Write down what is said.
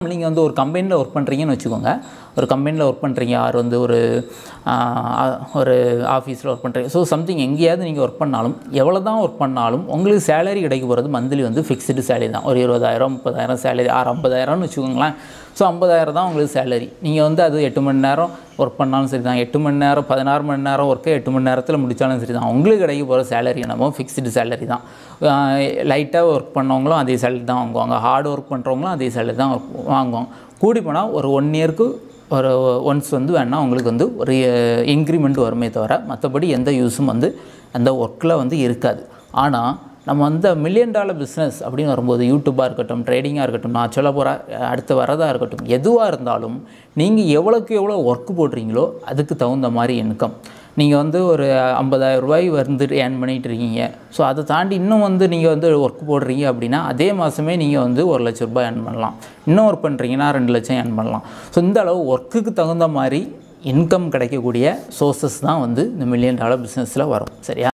நீங்கள் வந்து ஒரு கம்பெனியில் ஒர்க் பண்ணுறீங்கன்னு வச்சுக்கோங்க ஒரு கம்பெனியில் ஒர்க் பண்ணுறீங்க யார் வந்து ஒரு ஆஹ், ஒரு ஆஃபீஸில் ஒர்க் பண்ணுறீங்க ஸோ சம்திங் எங்கேயாவது நீங்கள் ஒர்க் பண்ணாலும் எவ்வளோ தான் ஒர்க் பண்ணாலும் உங்களுக்கு சேலரி கிடைக்க போகிறது மந்த்லி வந்து ஃபிக்ஸ்டு சேலரி தான் ஒரு இருபதாயிரம் முப்பதாயிரம் சேலரி ஆறு ஐம்பதாயிரம்னு வச்சுக்கோங்களேன் ஸோ ஐம்பதாயிரம் தான் உங்களுக்கு சேலரி நீங்கள் வந்து அது எட்டு மணி நேரம் ஒர்க் பண்ணாலும் சரி தான் எட்டு மணி நேரம் பதினாறு மணி நேரம் ஒர்க்கை எட்டு மணி நேரத்தில் முடித்தாலும் சரி தான் உங்களுக்கு கிடைக்க போகிற சேலரி என்னமோ ஃபிக்ஸ்டு சேலரி தான் லைட்டாக ஒர்க் பண்ணவங்களும் அதே சேலரி தான் வாங்குவாங்க ஹார்ட் ஒர்க் பண்ணுறவங்களும் அதே சேலரி தான் வாங்குவாங்க கூடி போனால் ஒரு ஒன் இயருக்கு ஒரு ஒன்ஸ் வந்து வேணால் உங்களுக்கு வந்து ஒரு இன்க்ரிமெண்ட் வருமே தவிர மற்றபடி எந்த யூஸும் வந்து அந்த ஒர்க்கில் வந்து இருக்காது ஆனால் நம்ம வந்து மில்லியன் டாலர் பிஸ்னஸ் அப்படின்னு வரும்போது யூடியூப்பாக இருக்கட்டும் ட்ரேடிங்காக இருக்கட்டும் நான் சொல்ல போகிற அடுத்து வரதாக இருக்கட்டும் எதுவாக இருந்தாலும் நீங்கள் எவ்வளோக்கு எவ்வளோ ஒர்க் போடுறீங்களோ அதுக்கு தகுந்த மாதிரி இன்கம் நீங்கள் வந்து ஒரு 50000 ரூபாய் வந்து ஏர்ன் பண்ணிகிட்டு இருக்கீங்க ஸோ அதை தாண்டி இன்னும் வந்து நீங்கள் வந்து ஒர்க் போடுறீங்க அப்படின்னா அதே மாதமே நீங்கள் வந்து ஒரு லட்ச ரூபாய் ஏர்ன் பண்ணலாம் இன்னும் ஒர்க் பண்ணுறீங்கன்னா ரெண்டு லட்சம் ஏர்ன் பண்ணலாம் ஸோ இந்த அளவு ஒர்க்குக்கு தகுந்த மாதிரி இன்கம் கிடைக்கக்கூடிய சோர்சஸ் தான் வந்து இந்த மில்லியன் டாலர் பிஸ்னஸில் வரும் சரியா